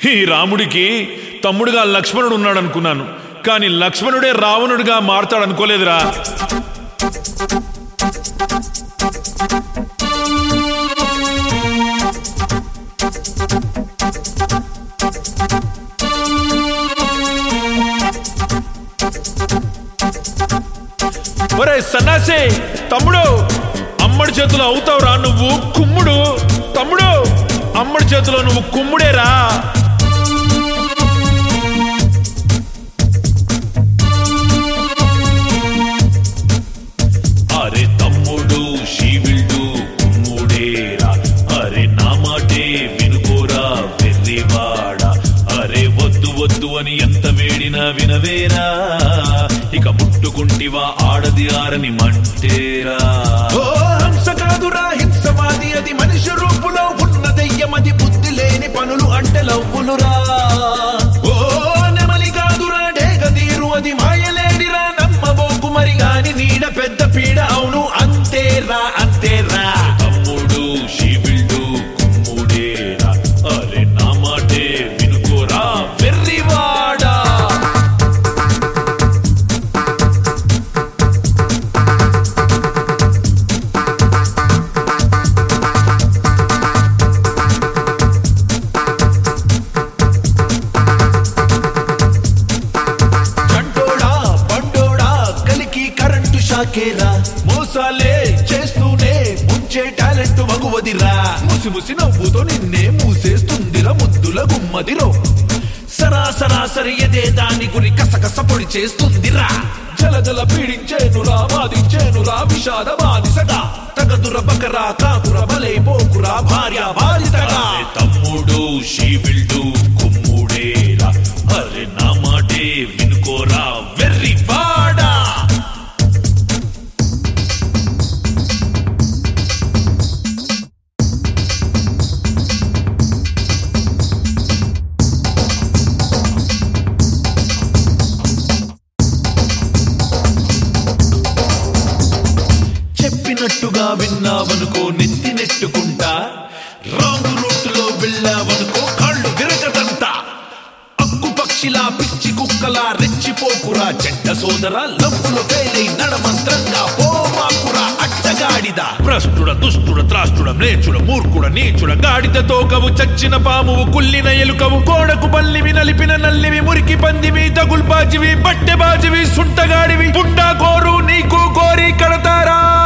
ఈ రాముడికి తమ్ముడుగా లక్ష్మణుడు ఉన్నాడు అనుకున్నాను కానీ లక్ష్మణుడే రావణుడిగా మారతాడు అనుకోలేదురా ఒరే సన్నాసి తమ్ముడు అమ్మడి చేతిలో అవుతావురా నువ్వు కుమ్ముడు తమ్ముడు అమ్మడి చేతిలో నువ్వు కుమ్ముడేరా అరే తమ్ముడు శివుడు కుమ్ముడేరా అరే నా మాటే వినుకోరా వెర్రివాడా అరే వద్దు వద్దు అని ఎంత వేడినా వినవేరా ఇక ముట్టుకుంటివా ఆడది ఆరని మంటేరా ఓ హంస కాదురా హింసవాది అది మనిషి రూపులో ఉన్న దెయ్యమది బుద్ధి లేని పనులు అంటే లవ్వులురా ఓ నెమలి కాదురా డేగ తీరు అది మాయలేడిరా నమ్మబోకు మరి గాని నీడ పెద్ద పీడ అవును అంతేరా అంతేరా తమ్ముడు శివుడు కుమ్ముడేరా అరే నా మాటే వినుకోరా వెర్రివాడా చంటోడా బండోడా కలికి కరెంటు షాకేరా మోసాలే చేస్తూనే ముంచే టాలెంట్ మగువదిరా ముసి ముసి నవ్వుతో నిన్నే మూసేస్తుందిరా ముద్దుల గుమ్మదిరో సరాసరాసరి ఎదే దాని గురి కసకస పొడి చేస్తుందిరా జలజల పీడించేనురా వాదించేనురా విషాద బాధిసగా తగదుర బకరా కాకుర బలే పోకురా భార్య బాధితగా అరే తమ్ముడు శివుడు కుమ్ముడేరా అరే నా మాటే వినుకోరా వెర్రి వాడా చెప్పినట్టుగా విన్నావనుకో నెత్తి నెట్టుకుంటా రాంగ్ రూట్లో వెళ్ళావనుకో కాళ్ళు విరగదంతా అక్కు పక్షిలా పిచ్చి కుక్కలా రెచ్చిపోకురా చెడ్డ సోదర లవ్వులో ఫెయిలై నడమంత్రంగా పోమాకురా అట్టగాడిద భ్రష్టుడ దుష్టుడ త్రాష్టుడ మ్లేచ్చుడ మూర్ఖుడ నీచుడ గాడిద తోకవు చచ్చిన పామువు కుల్లిన ఎలుకవు కోడకు బల్లివి నలిపిన నల్లివి మురికి పందివి తగుల్బాజివి బట్టె బాజివి సుంటగాడివి పుండా కోరు నీకు కోరి కడతారా